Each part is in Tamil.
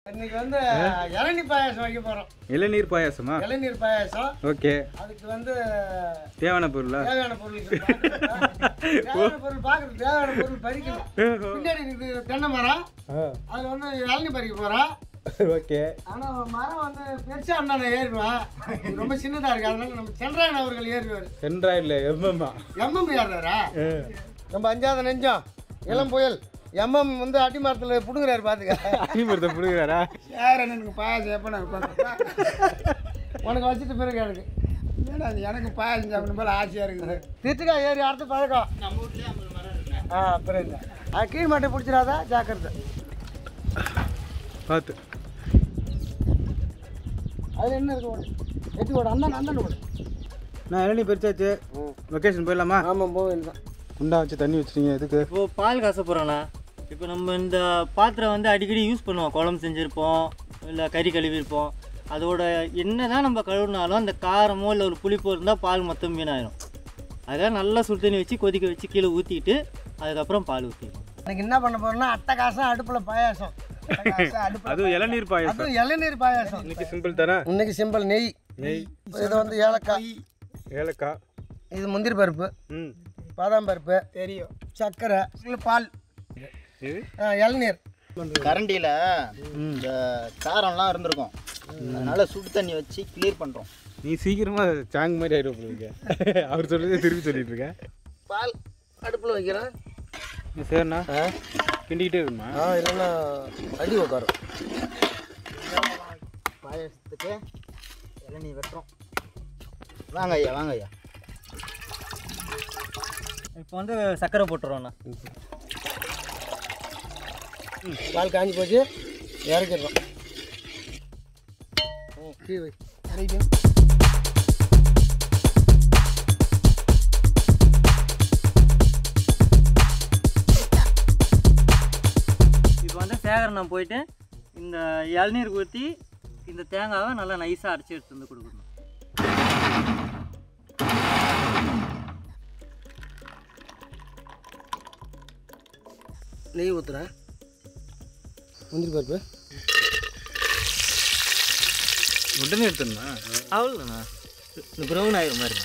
இன்னைக்கு வந்து இளநீர் பாயாசம் வைக்க போறோம் இளநீர் பாயாசமா இளநீர் பாயாசம் ஓகே அதுக்கு வந்து தேவையான பொருளா தேவையான பொருள் இருக்கு. தேவையான பொருள் பார்க்கறது தேவையான பொருள் பறிக்கணும் பின்னாடி இருக்குது தென்னை மரம் அதுல வந்து இளநீர் பறிக்க போறோம் ஓகே ஆனா மரம் வந்து பெருசா அண்ணா நான் ஏறுவேன் இது ரொம்ப சின்னதா இருக்கு அதனால நம்ம சந்திரன் அவர்கள் ஏறுவார் சென்ட்ராய்டில் எம்எம்மா எம்எம் ஏறுறாரா நம்ம அஞ்சாவது நெஞ்சம் இளம் புயல் எம்எம் வந்து அடி மரத்துல புடுங்குறாரு பாத்துக்க அடிமரத்தை பிடிக்கிறாரா யார் எனக்கு பாயாசம் எப்போ நான் உனக்கு வச்சுட்டு பிறகு எனக்கு ஏன்னா அது எனக்கு பாயாசம் சாப்பிடும் போல ஆசையாக இருக்குது திட்டுக்கா ஏறி அடுத்த பழக்கம் நம்ம வீட்லேயே ஆ அப்புறம் இல்லை அது கீழ் மாட்டை பிடிச்சிடாதா ஜாக்கிரதை பார்த்து அதில் என்ன இருக்கு ஓடு எட்டி ஓடு அண்ணன் அண்ணன் ஓடு நான் இளநீர் பறிச்சாச்சு லொக்கேஷன் போயிடலாமா ஆமாம் போவேன் தான் குண்டா வச்சு தண்ணி வச்சிட்டீங்க எதுக்கு இப்போ பால் காச போகிறோண்ணா இப்போ நம்ம இந்த பாத்திரம் வந்து அடிக்கடி யூஸ் பண்ணுவோம் குழம்பு செஞ்சுருப்போம் இல்லை கறி கழுவிருப்போம் அதோட என்ன தான் நம்ம கழுவினாலும் அந்த காரமோ இல்லை ஒரு புளிப்போ இருந்தால் பால் மொத்தம் வீணாயிரும் அதுக்காக நல்லா சுடு தண்ணி வச்சு கொதிக்க வச்சு கீழே ஊற்றிட்டு அதுக்கப்புறம் பால் ஊற்றிடும் எனக்கு என்ன பண்ண போறேன்னா அட்டகாசம் அடுப்பில் பாயாசம் அட்டகாசம் அடுப்புல அதுவும் இளநீர் பாயாசம் அதுவும் இளநீர் பாயாசம் இன்னைக்கு சிம்பிள் தானே இன்னைக்கு சிம்பிள் நெய் நெய் இது வந்து ஏலக்காய் ஏலக்காய் இது முந்திரி பருப்பு ம் பாதாம் பருப்பு தெரியும் சர்க்கரை இல்ல பால் இது ஆ, இளநீர் கரண்டியில் இந்த காரம்லாம் இருந்திருக்கும் அதனால சுடு தண்ணி வச்சு கிளியர் பண்ணுறோம் நீ சீக்கிரமா சாங் மாதிரி ஆயிடும் போலுங்க அவர் சொல்றதே திருப்பி சொல்லிட்டு இருக்கேன் பால் அடுப்பில் வைக்கிறேன் சரிண்ணா கிண்டிக்கிட்டே இருக்குமா ஆ இல்லைன்னா அடி உட்காரும் பாயசத்துக்கு இளநீ வெட்டுறோம் வாங்க ஐயா வாங்க ஐயா இப்போ வந்து சர்க்கரை போட்டுருவோண்ணா பால் காஞ்சி போச்சு இறக்கிடுறோம் ம், கீ வை இறக்கிட்டு. இப்போ வந்து சேகரணம் போயிட்டு இந்த இளநீர் ஊற்றி இந்த தேங்காவை நல்லா நைஸாக அரைச்சி எடுத்து வந்து கொடுக்கணும் நெய் ஊற்றுறேன் முந்திரி பருப்பு உடனே எடுத்துடணுமா அவ்வளோண்ணா இந்த ப்ரௌன் ஆகிற மாதிரி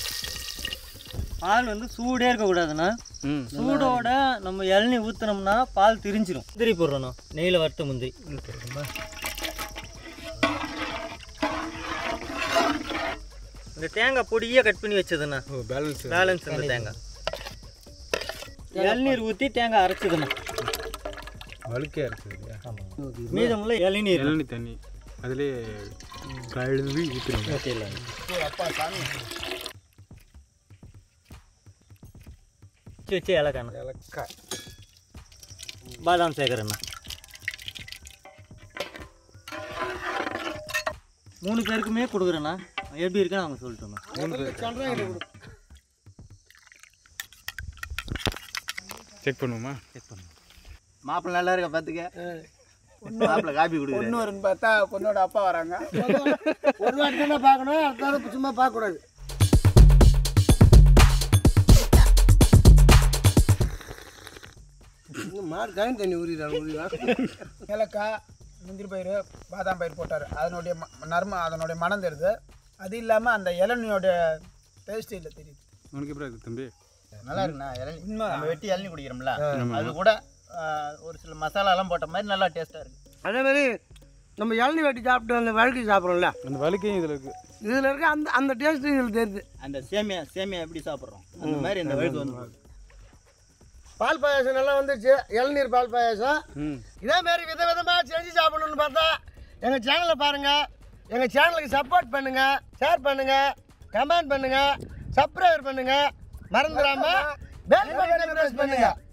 பால் வந்து சூடே இருக்கக்கூடாதுண்ணா ம் சூடோட நம்ம இளநீ ஊற்றுனோம்னா பால் திரிஞ்சிரும் முந்திரி போடுறோண்ணா நெய்யில் வறுத்த முந்திரி இந்த தேங்காய் பொடியே கட் பண்ணி வச்சதுண்ணா ஓ பேலன்ஸ் பேலன்ஸ் அந்த தேங்காய் இளநீர் ஊற்றி தேங்காய் அரைச்சதுண்ணா வழுக்கையாக இருக்குது இல்லையா மீதமுள்ள இளநீர் இளநீ தண்ணி அதிலே கழுவி ஊற்றுறீங்க ஊற்றிடலாம் வச்சு வச்சு ஏலக்காண்ணா ஏலக்காய் பாதாம் சேர்க்குறேண்ணா மூணு பேருக்குமே கொடுக்குறேண்ணா எப்படி இருக்குன்னு அவங்க சொல்லிட்டோண்ணா சந்திரன் கொடு செக் பண்ணுவோமா செக் பண்ணுங்க மாப்பிள்ளை நல்லா இருக்க பார்த்துக்க மாப்பிள்ளை காப்பி கொடுக்குறேன் பொண்ணு பார்த்தா பொண்ணோட அப்பா வராங்க ஒரு வாட்டி தானே பார்க்கணும் அடுத்த தடவை சும்மா பார்க்கக்கூடாது இன்னும் மாடு காயின் தண்ணி ஊறிடுறாங்க ஊறிடா ஏலக்காய் முந்திரி பயிர் பாதாம் பயிர் போட்டார் அதனுடைய ம- நர்ம அதனுடைய மனம் தெரியுது அது இல்லாமல் அந்த இளநியோட டேஸ்ட் இல்லை தெரியுது உனக்கு எப்படி இருக்கு தம்பி நல்லா இருக்குண்ணா இளநீ நம்ம வெட்டி இளநீ குடிக்கிறோம்ல அது கூட ஆ, ஒரு சில மசாலாலாம் போட்ட மாதிரி நல்லா டேஸ்ட்டாக இருக்குது அதே மாதிரி நம்ம இளநீ வெட்டி சாப்பிட்டு அந்த வழுக்கி சாப்பிட்றோம்ல அந்த வழுக்கையும் இதில் இருக்குது இதில் இருக்க அந்த அந்த டேஸ்ட் இதில் தெரியுது அந்த சேமியா சேமியா எப்படி சாப்பிட்றோம் அந்த மாதிரி இந்த வழுக்கு வந்து பால் பாயாசம் நல்லா வந்துருச்சு இளநீர் பால் பாயாசம் ம் இதே மாதிரி விதவிதமாக செஞ்சு சாப்பிடணும்னு பார்த்தா எங்கள் சேனலை பாருங்கள் எங்கள் சேனலுக்கு சப்போர்ட் பண்ணுங்கள் ஷேர் பண்ணுங்கள் கமெண்ட் பண்ணுங்கள் சப்ஸ்கிரைபர் பண்ணுங்கள் மறந்துடாமல் பெல் பட்டனை ப்ரெஸ் பண்ணுங்கள்